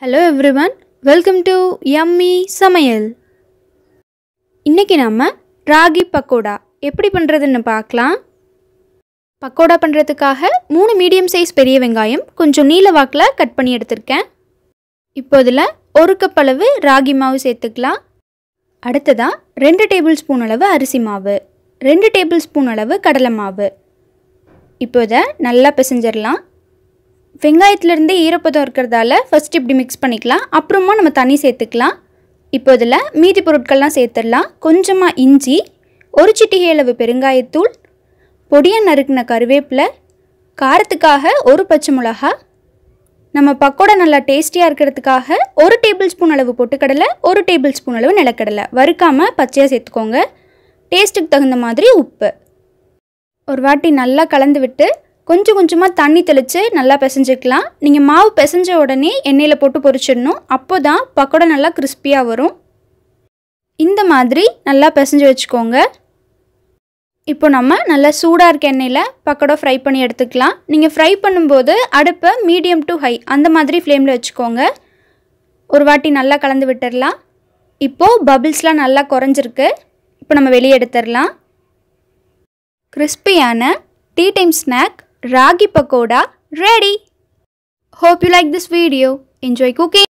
hello everyone welcome to yummy சமையல் இன்றைக்கி நம்ம ராகி பக்கோடா எப்படி பண்ணுறதுன்னு பார்க்கலாம் பக்கோடா பண்ணுறதுக்காக மூணு மீடியம் சைஸ் பெரிய வெங்காயம் கொஞ்சம் நீல வாக்கில் கட் பண்ணி எடுத்திருக்கேன் இப்போ இதில் ஒரு கப் அளவு ராகி மாவு சேர்த்துக்கலாம் அடுத்ததாக ரெண்டு டேபிள் ஸ்பூன் அளவு அரிசி மாவு ரெண்டு டேபிள் ஸ்பூன் அளவு கடலை மாவு இப்போ இதை நல்லா பிசைஞ்சிடலாம் வெங்காயத்துலேருந்தே ஈரப்பதம் இருக்கிறதால ஃபஸ்ட் இப்படி மிக்ஸ் பண்ணிக்கலாம் அப்புறமா நம்ம தண்ணி சேர்த்துக்கலாம் இப்போ இதில் மீதி பொருட்கள்லாம் சேர்த்துடலாம் கொஞ்சமாக இஞ்சி ஒரு சிட்டிகை அளவு பெருங்காயத்தூள் பொடியாக நறுக்கின கருவேப்பிலை காரத்துக்காக ஒரு பச்சை மிளகா நம்ம பக்கோடா நல்லா டேஸ்டியாக இருக்கிறதுக்காக ஒரு டேபிள் ஸ்பூன் அளவு பொட்டுக்கடலை ஒரு டேபிள் ஸ்பூன் அளவு நிலக்கடலை வறுக்காமல் பச்சையாக சேர்த்துக்கோங்க டேஸ்ட்டுக்கு தகுந்த மாதிரி உப்பு ஒரு வாட்டி நல்லா கலந்து விட்டு கொஞ்சம் கொஞ்சமாக தண்ணி தெளித்து நல்லா பிசைஞ்சிக்கலாம் நீங்கள் மாவு பிசைஞ்ச உடனே எண்ணெயில் போட்டு பொரிச்சிடணும் அப்போ தான் பக்கோடா நல்லா கிறிஸ்பியாக வரும் இந்த மாதிரி நல்லா பிசைஞ்சு வச்சுக்கோங்க இப்போ நம்ம நல்லா சூடாக இருக்க எண்ணெயில் பக்கோடா ஃப்ரை பண்ணி எடுத்துக்கலாம் நீங்கள் ஃப்ரை பண்ணும்போது அடுப்பை மீடியம் டு ஹை அந்த மாதிரி ஃப்ளேமில் வச்சுக்கோங்க ஒரு வாட்டி நல்லா கலந்து விட்டுடலாம் இப்போது பபிள்ஸ்லாம் நல்லா குறைஞ்சிருக்கு இப்போ நம்ம வெளியே எடுத்துடலாம் கிறிஸ்பியான tea time snack ragi pakoda ready hope you like this video enjoy cooking